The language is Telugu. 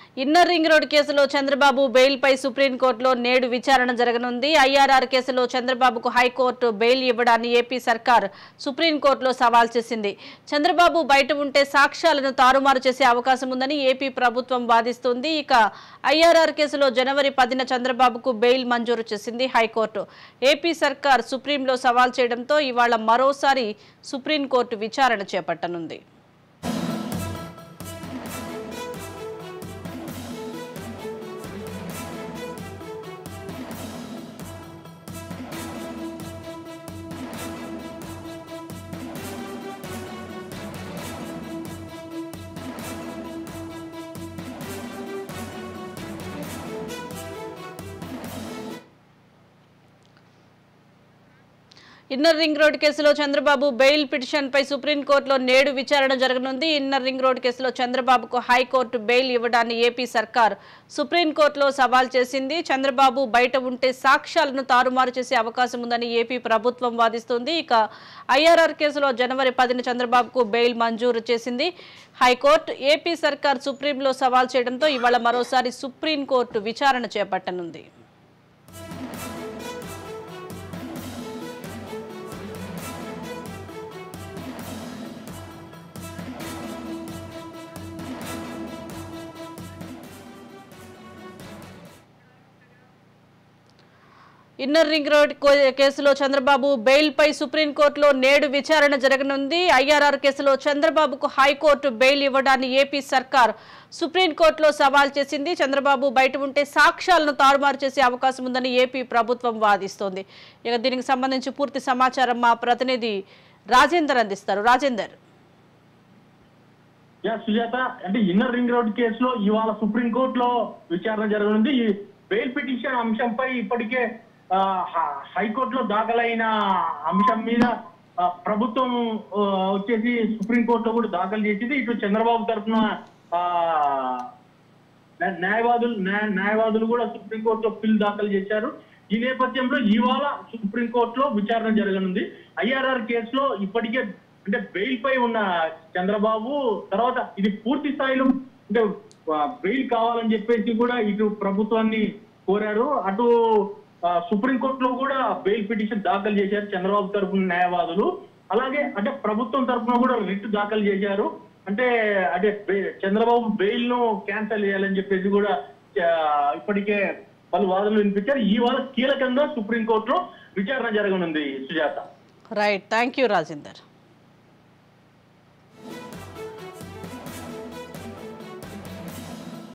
ఇన్నర్ రింగ్ రోడ్ కేసులో చంద్రబాబు బెయిల్పై సుప్రీంకోర్టులో నేడు విచారణ జరగనుంది ఐఆర్ఆర్ కేసులో చంద్రబాబుకు హైకోర్టు బెయిల్ ఇవ్వడాన్ని ఏపీ సర్కార్ సుప్రీంకోర్టులో సవాల్ చేసింది చంద్రబాబు బయట ఉంటే సాక్ష్యాలను తారుమారు చేసే అవకాశం ఉందని ఏపీ ప్రభుత్వం వాదిస్తుంది ఇక ఐఆర్ఆర్ కేసులో జనవరి పదిన చంద్రబాబుకు బెయిల్ మంజూరు చేసింది హైకోర్టు ఏపీ సర్కార్ సుప్రీంలో సవాల్ చేయడంతో ఇవాళ మరోసారి సుప్రీంకోర్టు విచారణ చేపట్టనుంది ఇన్నర్ రింగ్ రోడ్ కేసులో చంద్రబాబు బెయిల్ పిటిషన్పై సుప్రీంకోర్టులో నేడు విచారణ జరగనుంది ఇన్నర్ రింగ్ రోడ్ కేసులో చంద్రబాబుకు హైకోర్టు బెయిల్ ఇవ్వడాన్ని ఏపీ సర్కార్ సుప్రీంకోర్టులో సవాల్ చేసింది చంద్రబాబు బయట ఉంటే సాక్ష్యాలను తారుమారు చేసే అవకాశం ఉందని ఏపీ ప్రభుత్వం వాదిస్తుంది ఇక ఐఆర్ఆర్ కేసులో జనవరి పదిన చంద్రబాబుకు బెయిల్ మంజూరు చేసింది హైకోర్టు ఏపీ సర్కార్ సుప్రీంలో సవాల్ చేయడంతో ఇవాళ మరోసారి సుప్రీంకోర్టు విచారణ చేపట్టనుంది ఇన్నర్ రింగ్ రోడ్ కో- కేసులో చంద్రబాబు బెయిల్పై సుప్రీంకోర్టులో నేడు విచారణ జరగనుంది ఐఆర్ఆర్ కేసులో చంద్రబాబుకు హైకోర్టు బెయిల్ ఇవ్వడాన్ని ఏపీ సర్కార్ సుప్రీంకోర్టులో సవాల్ చేసింది చంద్రబాబు బయట ఉంటే సాక్ష్యాలను తారుమారు చేసే అవకాశం ఉందని ఏపీ ప్రభుత్వం వాదిస్తోంది ఇక దీనికి సంబంధించి పూర్తి సమాచారం మా ప్రతినిధి రాజేందర్ అందిస్తారు రాజేందర్ యా సుజాత అంటే ఇన్నర్ రింగ్ రోడ్ కేసులో ఇవాళ సుప్రీంకోర్టులో విచారణ జరగనుంది ఈ బెయిల్ పిటిషన్ అంశంపై ఇప్పటికే ఆ, హ- హైకోర్టులో దాఖలైన అంశం మీద ఆ, ప్రభుత్వం ఆ, వచ్చేసి సుప్రీంకోర్టులో కూడా దాఖలు చేసింది ఇటు చంద్రబాబు తరఫున న్యాయవాదులు న్యాయ- న్యాయవాదులు కూడా సుప్రీంకోర్టులో పిల్ దాఖలు చేశారు ఈ నేపథ్యంలో ఇవాళ సుప్రీంకోర్టులో విచారణ జరగనుంది ఐఆర్ఆర్ కేసులో ఇప్పటికే అంటే బెయిల్ పై ఉన్న చంద్రబాబు తర్వాత ఇది పూర్తి స్థాయిలో అంటే ఆ, బెయిల్ కావాలని చెప్పేసి కూడా ఇటు ప్రభుత్వాన్ని కోరారు అటు ఆ, సుప్రీంకోర్టులో కూడా బెయిల్ పిటిషన్ దాఖలు చేశారు చంద్రబాబు తరఫున న్యాయవాదులు అలాగే అంటే ప్రభుత్వం తరఫున కూడా రిట్ దాఖలు చేశారు అంటే అంటే బె- చంద్రబాబు బెయిల్ ను క్యాన్సిల్ చేయాలని చెప్పేసి కూడా ఆ, ఇప్పటికే పలు వాదనలు వినిపించారు ఈ వారం కీలకంగా సుప్రీంకోర్టులో విచారణ జరగనుంది Sujatha right thank you Rajender